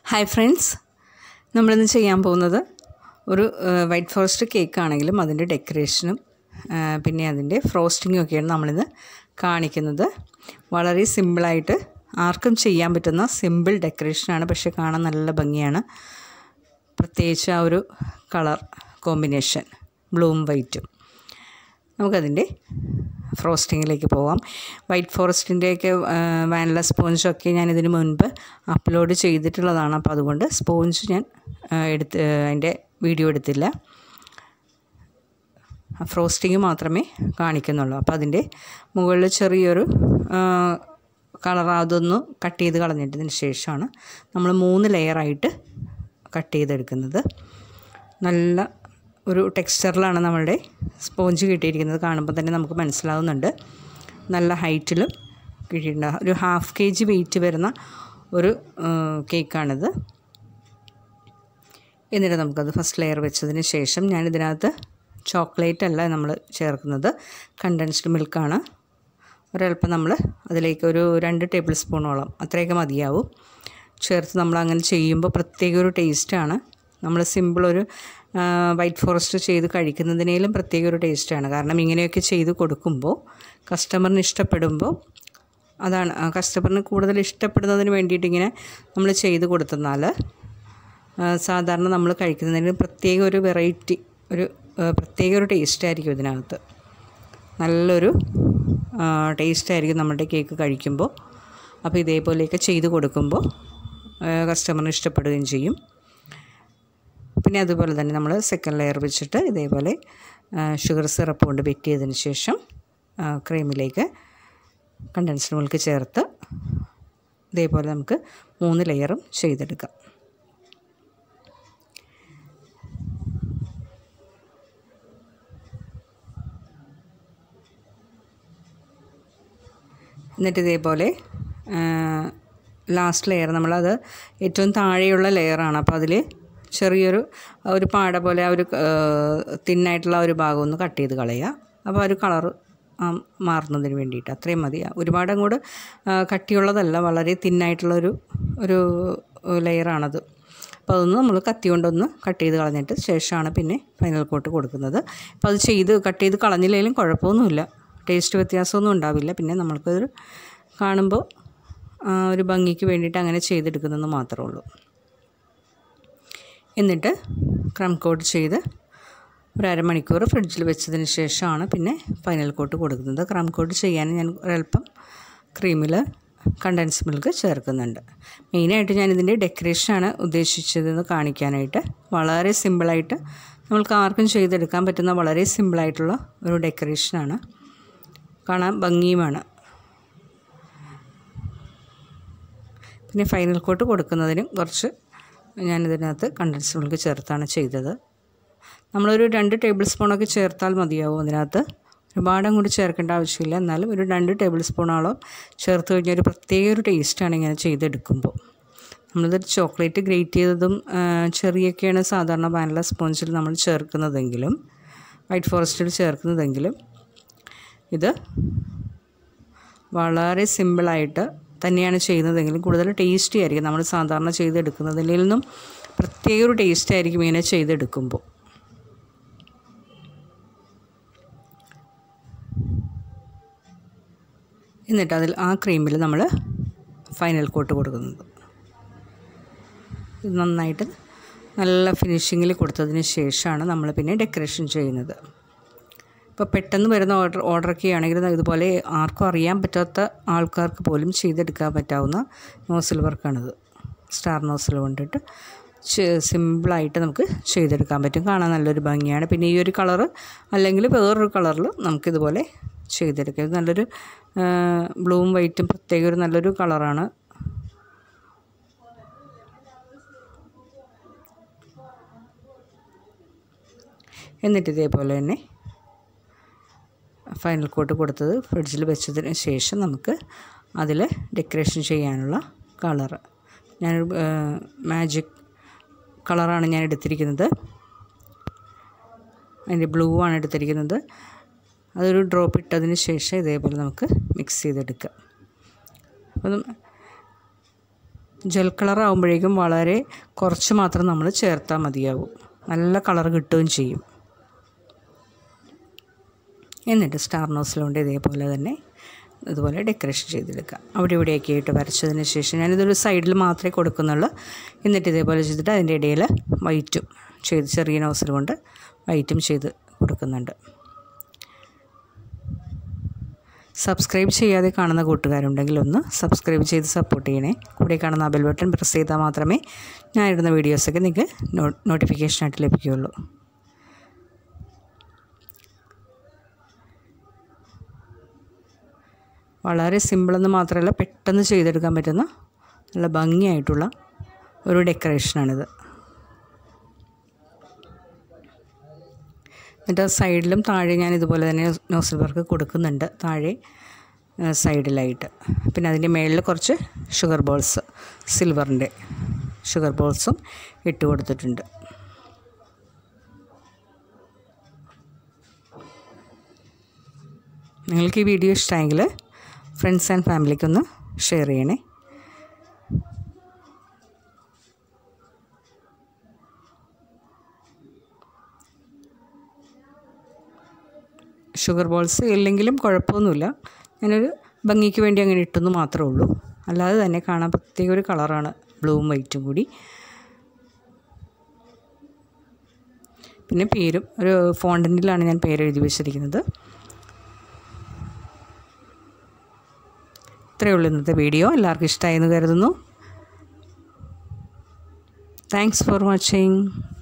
hi friends നമ്മളിന്ന് ചെയ്യാൻ പോകുന്നത് ഒരു വൈറ്റ് ഫോറസ്റ്റ് കേക്ക് ആണെങ്കിലും അതിൻ്റെ ഡെക്കറേഷനും ആ, പിന്നെ അതിൻ്റെ ഫ്രോസ്റ്റിങ്ങും ഒക്കെയാണ് നമ്മളിന്ന് കാണിക്കുന്നത് വളരെ സിമ്പിളായിട്ട് ആർക്കും ചെയ്യാൻ പറ്റുന്ന സിമ്പിൾ ഡെക്കറേഷനാണ് പക്ഷേ കാണാൻ നല്ല ഭംഗിയാണ് പ്രത്യേകിച്ച് ആ ഒരു കളർ കോമ്പിനേഷൻ ബ്ലൂവും വൈറ്റും നമുക്കതിൻ്റെ ഫ്രോസ്റ്റിങ്ങിലേക്ക് പോവാം വൈറ്റ് ഫോറസ്റ്റിൻ്റെയൊക്കെ വാനില സ്പോഞ്ചൊക്കെ ഞാൻ ഇതിന് മുൻപ് അപ്ലോഡ് ചെയ്തിട്ടുള്ളതാണ് അപ്പോൾ അതുകൊണ്ട് സ്പോഞ്ച് ഞാൻ ആ, എടുത്ത് അതിൻ്റെ വീഡിയോ എടുത്തില്ല ഫ്രോസ്റ്റിങ് മാത്രമേ കാണിക്കുന്നുള്ളൂ അപ്പോൾ അതിൻ്റെ മുകളിൽ ചെറിയൊരു കളർ അതൊന്ന് കട്ട് ചെയ്ത് കളഞ്ഞിട്ടതിന് ശേഷമാണ് നമ്മൾ മൂന്ന് ലെയറായിട്ട് കട്ട് ചെയ്തെടുക്കുന്നത് നല്ല ഒരു ടെക്സ്ചറിലാണ് നമ്മളുടെ സ്പോഞ്ച് കിട്ടിയിരിക്കുന്നത് കാണുമ്പോൾ തന്നെ നമുക്ക് മനസ്സിലാവുന്നുണ്ട് നല്ല ഹൈറ്റിലും കിട്ടിയിട്ടുണ്ട് ഒരു ഹാഫ് കെ ജി വെയിറ്റ് വരുന്ന ഒരു കേക്കാണിത് എന്നിട്ട് നമുക്കത് ഫസ്റ്റ് ലെയർ വെച്ചതിന് ശേഷം ഞാനിതിനകത്ത് ചോക്ലേറ്റ് അല്ല നമ്മൾ ചേർക്കുന്നത് കണ്ടൻസ്ഡ് മിൽക്കാണ് ഒരല്പം നമ്മൾ അതിലേക്ക് ഒരു രണ്ട് ടേബിൾ സ്പൂണോളം അത്രയൊക്കെ മതിയാവും ചേർത്ത് നമ്മൾ അങ്ങനെ ചെയ്യുമ്പോൾ പ്രത്യേക ഒരു ടേസ്റ്റാണ് നമ്മൾ സിമ്പിൾ ഒരു വൈറ്റ് ഫോറസ്റ്റ് ചെയ്ത് കഴിക്കുന്നതിനേലും പ്രത്യേക ഒരു ടേസ്റ്റാണ് കാരണം ഇങ്ങനെയൊക്കെ ചെയ്ത് കൊടുക്കുമ്പോൾ കസ്റ്റമറിന് ഇഷ്ടപ്പെടുമ്പോൾ അതാണ് ആ കസ്റ്റമറിന് കൂടുതൽ ഇഷ്ടപ്പെടുന്നതിന് വേണ്ടിയിട്ട് ഇങ്ങനെ നമ്മൾ ചെയ്ത് കൊടുത്തെന്നാൽ ആ, സാധാരണ നമ്മൾ കഴിക്കുന്നതിന് പ്രത്യേക ഒരു വെറൈറ്റി ഒരു ആ, പ്രത്യേക ഒരു ടേസ്റ്റ് ആയിരിക്കും ഇതിനകത്ത് നല്ലൊരു ടേസ്റ്റ് ആയിരിക്കും നമ്മുടെ കേക്ക് കഴിക്കുമ്പോൾ അപ്പോൾ ഇതേപോലെയൊക്കെ ചെയ്ത് കൊടുക്കുമ്പോൾ കസ്റ്റമറിന് ഇഷ്ടപ്പെടുകയും ചെയ്യും പിന്നെ അതുപോലെ തന്നെ നമ്മൾ സെക്കൻഡ് ലെയർ വെച്ചിട്ട് ഇതേപോലെ ഷുഗർ സിറപ്പ് കൊണ്ട് വെറ്റ് ചെയ്തതിന് ശേഷം ക്രീമിലേക്ക് കണ്ടൻസ്ഡ് മിൽക്ക് ചേർത്ത് ഇതേപോലെ നമുക്ക് മൂന്ന് ലെയറും ചെയ്തെടുക്കാം എന്നിട്ട് ഇതേപോലെ ലാസ്റ്റ് ലെയർ നമ്മളത് ഏറ്റവും താഴെയുള്ള ലെയറാണ് അപ്പോൾ അതിൽ ചെറിയൊരു ഒരു പാട പോലെ ആ ഒരു തിന്നായിട്ടുള്ള ഒരു ഭാഗം ഒന്ന് കട്ട് ചെയ്ത് കളയുക അപ്പോൾ ആ ഒരു കളറ് മാറുന്നതിന് വേണ്ടിയിട്ട് അത്രയും മതി ഒരുപാട് അങ്ങോട്ട് ആ, കട്ടിയുള്ളതല്ല വളരെ തിന്നായിട്ടുള്ള ഒരു ഒരു ലെയറാണത് അപ്പോൾ അതൊന്ന് നമ്മൾ കത്തി കൊണ്ടൊന്ന് കട്ട് ചെയ്ത് കളഞ്ഞിട്ട് ശേഷമാണ് പിന്നെ ഫൈനൽ കോട്ട് കൊടുക്കുന്നത് അപ്പോൾ അത് ചെയ്ത് കട്ട് ചെയ്ത് കളഞ്ഞില്ലെങ്കിലും കുഴപ്പമൊന്നുമില്ല ടേസ്റ്റ് വ്യത്യാസമൊന്നും ഉണ്ടാവില്ല പിന്നെ നമ്മൾക്കതൊരു കാണുമ്പോൾ ആ, ഒരു ഭംഗിക്ക് വേണ്ടിയിട്ട് അങ്ങനെ ചെയ്തെടുക്കുന്നതെന്ന് മാത്രമേ ഉള്ളൂ എന്നിട്ട് ക്രം കോട്ട് ചെയ്ത് ഒരു അരമണിക്കൂർ ഫ്രിഡ്ജിൽ വെച്ചതിന് ശേഷമാണ് പിന്നെ ഫൈനൽ കോട്ട് കൊടുക്കുന്നത് ക്രം കോട്ട് ചെയ്യാൻ ഞാൻ ഒരല്പം ക്രീമിൽ കണ്ടൻസ് മിൽക്ക് ചേർക്കുന്നുണ്ട് മെയിനായിട്ട് ഞാൻ ഇതിൻ്റെ ഡെക്കറേഷനാണ് ഉദ്ദേശിച്ചതെന്ന് കാണിക്കാനായിട്ട് വളരെ സിമ്പിളായിട്ട് നമ്മൾക്ക് ആർക്കും ചെയ്തെടുക്കാൻ പറ്റുന്ന വളരെ സിമ്പിളായിട്ടുള്ള ഒരു ഡെക്കറേഷനാണ് കാണാൻ ഭംഗിയുമാണ് പിന്നെ ഫൈനൽ കോട്ട് കൊടുക്കുന്നതിനും കുറച്ച് ഞാനിതിനകത്ത് കണ്ടൻസ് മിൽക്ക് ചേർത്താണ് ചെയ്തത് നമ്മളൊരു രണ്ട് ടേബിൾ സ്പൂണൊക്കെ ചേർത്താൽ മതിയാവും അതിനകത്ത് ഒരുപാട് അങ്ങോട്ട് ചേർക്കേണ്ട ആവശ്യമില്ല എന്നാലും ഒരു രണ്ട് ടേബിൾ സ്പൂണോളം ചേർത്ത് കഴിഞ്ഞാൽ ഒരു പ്രത്യേക ഒരു ടേസ്റ്റാണ് ഇങ്ങനെ ചെയ്തെടുക്കുമ്പോൾ നമ്മളിത് ചോക്ലേറ്റ് ഗ്രേറ്റ് ചെയ്തതും ആ, ചെറിയൊക്കെയാണ് സാധാരണ വാനില സ്പോഞ്ചിൽ നമ്മൾ ചേർക്കുന്നതെങ്കിലും വൈറ്റ് ഫോറസ്റ്റിൽ ചേർക്കുന്നതെങ്കിലും ഇത് വളരെ സിമ്പിളായിട്ട് തന്നെയാണ് ചെയ്യുന്നതെങ്കിലും കൂടുതൽ ടേസ്റ്റി ആയിരിക്കും നമ്മൾ സാധാരണ ചെയ്തെടുക്കുന്നതിൽ നിന്നും പ്രത്യേക ഒരു ടേസ്റ്റ് ആയിരിക്കും ഇങ്ങനെ ചെയ്തെടുക്കുമ്പോൾ എന്നിട്ട് അതിൽ ആ ക്രീമിൽ നമ്മൾ ഫൈനൽ കോട്ട് കൊടുക്കുന്നത് ഇത് നന്നായിട്ട് നല്ല ഫിനിഷിങ്ങിൽ കൊടുത്തതിന് ശേഷമാണ് നമ്മൾ പിന്നെ ഡെക്കറേഷൻ ചെയ്യുന്നത് ഇപ്പോൾ പെട്ടെന്ന് വരുന്ന ഓർഡർ ഓർഡറൊക്കെ ആണെങ്കിൽ ഇതുപോലെ ആർക്കും അറിയാൻ പറ്റാത്ത ആൾക്കാർക്ക് പോലും ചെയ്തെടുക്കാൻ പറ്റാവുന്ന നോസിൽ വർക്കാണിത് സ്റ്റാർ നോസിൽ കൊണ്ടിട്ട് സിമ്പിളായിട്ട് നമുക്ക് ചെയ്തെടുക്കാൻ പറ്റും കാണാൻ നല്ലൊരു ഭംഗിയാണ് പിന്നെ ഈ ഒരു കളറ് അല്ലെങ്കിൽ വേറൊരു കളറിൽ നമുക്കിതുപോലെ ചെയ്തെടുക്കാം ഇത് നല്ലൊരു ബ്ലൂവും വൈറ്റും പ്രത്യേക ഒരു നല്ലൊരു കളറാണ് എന്നിട്ട് ഇതേപോലെ തന്നെ ഫൈനൽ കോട്ട് കൊടുത്തത് ഫ്രിഡ്ജിൽ വെച്ചതിന് ശേഷം നമുക്ക് അതിൽ ഡെക്കറേഷൻ ചെയ്യാനുള്ള കളറ് ഞാനൊരു മാജിക് കളറാണ് ഞാൻ എടുത്തിരിക്കുന്നത് അതിൻ്റെ ബ്ലൂ ആണ് എടുത്തിരിക്കുന്നത് അതൊരു ഡ്രോപ്പ് ഇട്ടതിന് ശേഷം ഇതേപോലെ നമുക്ക് മിക്സ് ചെയ്തെടുക്കാം അപ്പം ജെൽ കളർ ആകുമ്പോഴേക്കും വളരെ കുറച്ച് മാത്രം നമ്മൾ ചേർത്താൽ മതിയാവും നല്ല കളർ കിട്ടുകയും ചെയ്യും എന്നിട്ട് സ്റ്റാർ നോസിലുകൊണ്ട് ഇതേപോലെ തന്നെ ഇതുപോലെ ഡെക്കറേഷൻ ചെയ്തെടുക്കുക അവിടെ ഇവിടെയൊക്കെ ആയിട്ട് വരച്ചതിന് ശേഷം ഞാനിതൊരു സൈഡിൽ മാത്രമേ കൊടുക്കുന്നുള്ളൂ എന്നിട്ട് ഇതേപോലെ ചെയ്തിട്ട് അതിൻ്റെ ഇടയിൽ വൈറ്റും ചെയ്ത് ചെറിയ നോസിൽ കൊണ്ട് വൈറ്റും ചെയ്ത് കൊടുക്കുന്നുണ്ട് സബ്സ്ക്രൈബ് ചെയ്യാതെ കാണുന്ന കൂട്ടുകാരുണ്ടെങ്കിൽ ഒന്ന് സബ്സ്ക്രൈബ് ചെയ്ത് സപ്പോർട്ട് ചെയ്യണേ കൂടെ കാണുന്ന ബെൽ ബട്ടൺ പ്രസ് ചെയ്താൽ മാത്രമേ ഞാൻ ഇടുന്ന വീഡിയോസൊക്കെ നിങ്ങൾക്ക് നോ നോട്ടിഫിക്കേഷനായിട്ട് ലഭിക്കുകയുള്ളൂ വളരെ സിമ്പിളെന്ന് മാത്രമല്ല പെട്ടെന്ന് ചെയ്തെടുക്കാൻ പറ്റുന്ന നല്ല ഭംഗിയായിട്ടുള്ള ഒരു ഡെക്കറേഷനാണിത് എന്നിട്ട് സൈഡിലും താഴെ ഞാൻ ഇതുപോലെ തന്നെ നോസിൽ വർക്ക് കൊടുക്കുന്നുണ്ട് താഴെ സൈഡിലായിട്ട് പിന്നെ അതിൻ്റെ മേളിൽ കുറച്ച് ഷുഗർ ബോൾസ് സിൽവറിൻ്റെ ഷുഗർ ബോൾസും ഇട്ട് കൊടുത്തിട്ടുണ്ട് നിങ്ങൾക്ക് ഈ വീഡിയോ ഇഷ്ടമായെങ്കിൽ ഫ്രണ്ട്സ് ആൻഡ് ഫാമിലിക്കൊന്ന് ഷെയർ ചെയ്യണേ ഷുഗർ ബോൾസ് ഇല്ലെങ്കിലും കുഴപ്പമൊന്നുമില്ല ഞാനൊരു ഭംഗിക്ക് വേണ്ടി അങ്ങനെ ഇട്ടെന്ന് മാത്രമേ ഉള്ളൂ അല്ലാതെ തന്നെ കാണാൻ പ്രത്യേക ഒരു കളറാണ് ബ്ലൂവും വൈറ്റും കൂടി പിന്നെ പേരും ഒരു ഫോണ്ടൻറ്റിലാണ് ഞാൻ പേര് എഴുതി വെച്ചിരിക്കുന്നത് ഇത്രയേ ഉള്ളൂ ഇന്നത്തെ വീഡിയോ എല്ലാവർക്കും ഇഷ്ടമായെന്ന് കരുതുന്നു താങ്ക്സ് ഫോർ വാച്ചിങ്